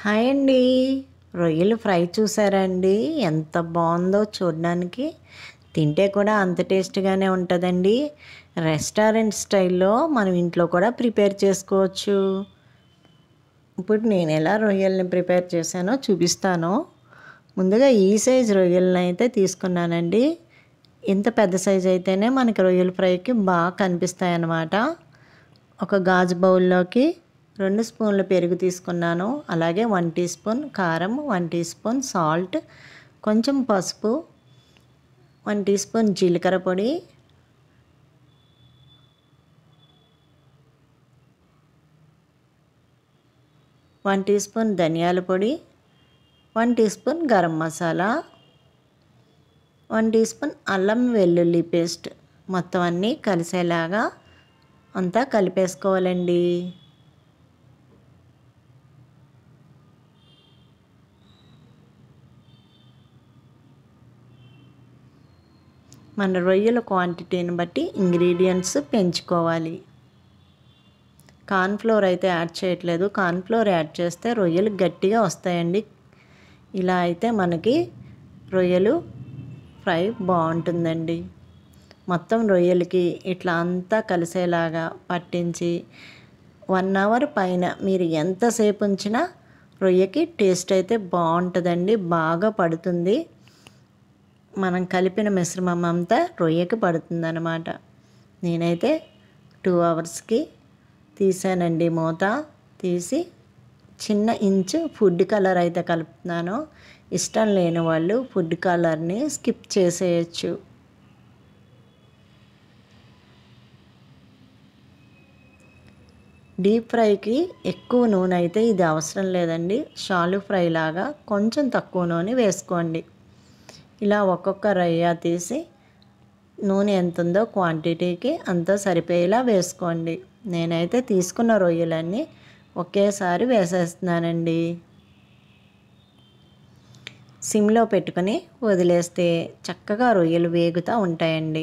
hi అండి రొయ్యలు fry చూసారా అండి ఎంత బాగుందో చూడడానికి తింటే కూడా అంత టేస్ట్గానే ఉంటుందండి రెస్టారెంట్ స్టైల్లో మనం ఇంట్లో కూడా ప్రిపేర్ చేసుకోవచ్చు ఇప్పుడు నేను ఎలా రొయ్యల్ని ప్రిపేర్ చేశానో చూపిస్తాను ముందుగా ఈ సైజ్ రొయ్యలను అయితే తీసుకున్నానండి ఇంత పెద్ద సైజ్ అయితేనే మనకి రొయ్యల ఫ్రైకి బాగా కనిపిస్తాయి అన్నమాట ఒక గాజు బౌల్లోకి రెండు స్పూన్ల పెరుగు తీసుకున్నాను అలాగే వన్ టీ స్పూన్ కారం వన్ టీ స్పూన్ సాల్ట్ కొంచెం పసుపు వన్ టీ స్పూన్ జీలకర్ర పొడి వన్ టీ స్పూన్ ధనియాల పొడి one teaspoon garam masala one teaspoon అల్లం వెల్లుల్లి పేస్ట్ మొత్తం అన్నీ కలిసేలాగా అంతా కలిపేసుకోవాలండి మన రొయ్యల క్వాంటిటీని బట్టి ఇంగ్రీడియంట్స్ పెంచుకోవాలి కార్న్ఫ్లోర్ అయితే యాడ్ చేయట్లేదు కార్న్ఫ్లోర్ యాడ్ చేస్తే రొయ్యలు గట్టిగా వస్తాయండి ఇలా అయితే మనకి రొయ్యలు ఫ్రై బాగుంటుందండి మొత్తం రొయ్యలకి ఇట్లా అంతా కలిసేలాగా పట్టించి వన్ అవర్ పైన మీరు ఎంతసేపు ఉంచినా రొయ్యకి టేస్ట్ అయితే బాగుంటుందండి బాగా పడుతుంది మనం కలిపిన మిశ్రమం అంతా రొయ్యకి పడుతుందన్నమాట నేనైతే టూ అవర్స్కి తీసానండి మూత తీసి చిన్న ఇంచు ఫుడ్ కలర్ అయితే కలుపుతున్నాను ఇష్టం లేని వాళ్ళు ఫుడ్ కలర్ని స్కిప్ చేసేయచ్చు డీప్ ఫ్రైకి ఎక్కువ నూనె అయితే ఇది అవసరం లేదండి షాలు ఫ్రై లాగా కొంచెం తక్కువ నూనె వేసుకోండి ఇలా ఒక్కొక్క రొయ్య తీసి నూనె ఎంత ఉందో క్వాంటిటీకి అంతా సరిపోయేలా వేసుకోండి నేనైతే తీసుకున్న రొయ్యలన్నీ ఒకేసారి వేసేస్తున్నానండి సిమ్లో పెట్టుకొని వదిలేస్తే చక్కగా రొయ్యలు వేగుతూ ఉంటాయండి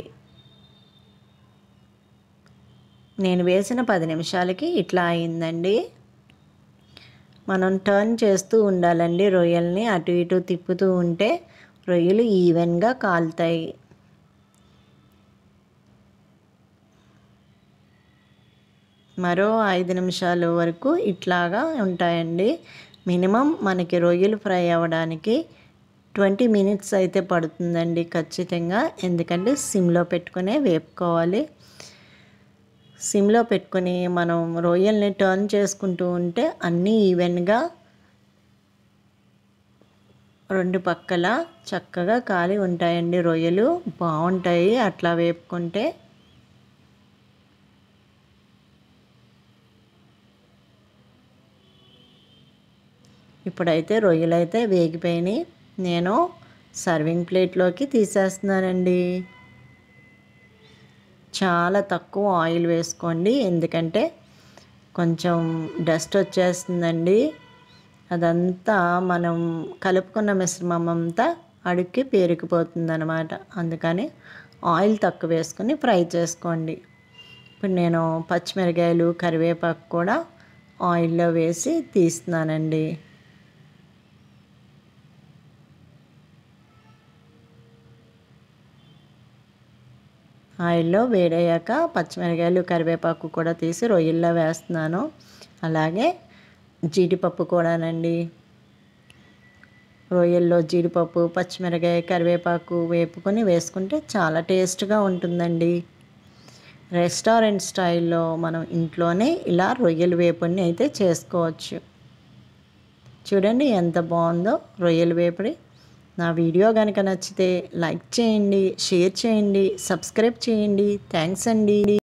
నేను వేసిన పది నిమిషాలకి ఇట్లా అయిందండి మనం టర్న్ చేస్తూ ఉండాలండి రొయ్యల్ని అటు ఇటు తిప్పుతూ ఉంటే రొయ్యలు ఈవెన్గా కాలుతాయి మరో ఐదు నిమిషాల వరకు ఇట్లాగా ఉంటాయండి మినిమం మనకి రొయ్యలు ఫ్రై అవ్వడానికి ట్వంటీ మినిట్స్ అయితే పడుతుందండి ఖచ్చితంగా ఎందుకంటే సిమ్లో పెట్టుకునే వేపుకోవాలి సిమ్లో పెట్టుకొని మనం రొయ్యల్ని టర్న్ చేసుకుంటూ ఉంటే అన్నీ ఈవెన్గా రెండు పక్కల చక్కగా కాలి ఉంటాయండి రొయ్యలు బాగుంటాయి అట్లా వేపుకుంటే ఇప్పుడైతే రొయ్యలు అయితే వేగిపోయినాయి నేను సర్వింగ్ ప్లేట్లోకి తీసేస్తున్నానండి చాలా తక్కువ ఆయిల్ వేసుకోండి ఎందుకంటే కొంచెం డస్ట్ వచ్చేస్తుందండి అదంతా మనం కలుపుకున్న మిశ్రమం అంతా అడుక్కి పేరుకుపోతుంది అనమాట అందుకని ఆయిల్ తక్కువ వేసుకొని ఫ్రై చేసుకోండి ఇప్పుడు నేను పచ్చిమిరకాయలు కరివేపాకు కూడా ఆయిల్లో వేసి తీస్తున్నానండి ఆయిల్లో వేడయ్యాక పచ్చిమిరకాయలు కరివేపాకు కూడా తీసి రొయ్యల్లో వేస్తున్నాను అలాగే జీడిపప్పు కూడానండి రొయ్యల్లో జీడిపప్పు పచ్చిమిరకాయ కరివేపాకు వేపుకొని వేసుకుంటే చాలా టేస్ట్గా ఉంటుందండి రెస్టారెంట్ స్టైల్లో మనం ఇంట్లోనే ఇలా రొయ్యల వేపుని అయితే చేసుకోవచ్చు చూడండి ఎంత బాగుందో రొయ్యల వేపుడి నా వీడియో కనుక నచ్చితే లైక్ చేయండి షేర్ చేయండి సబ్స్క్రైబ్ చేయండి థ్యాంక్స్ అండి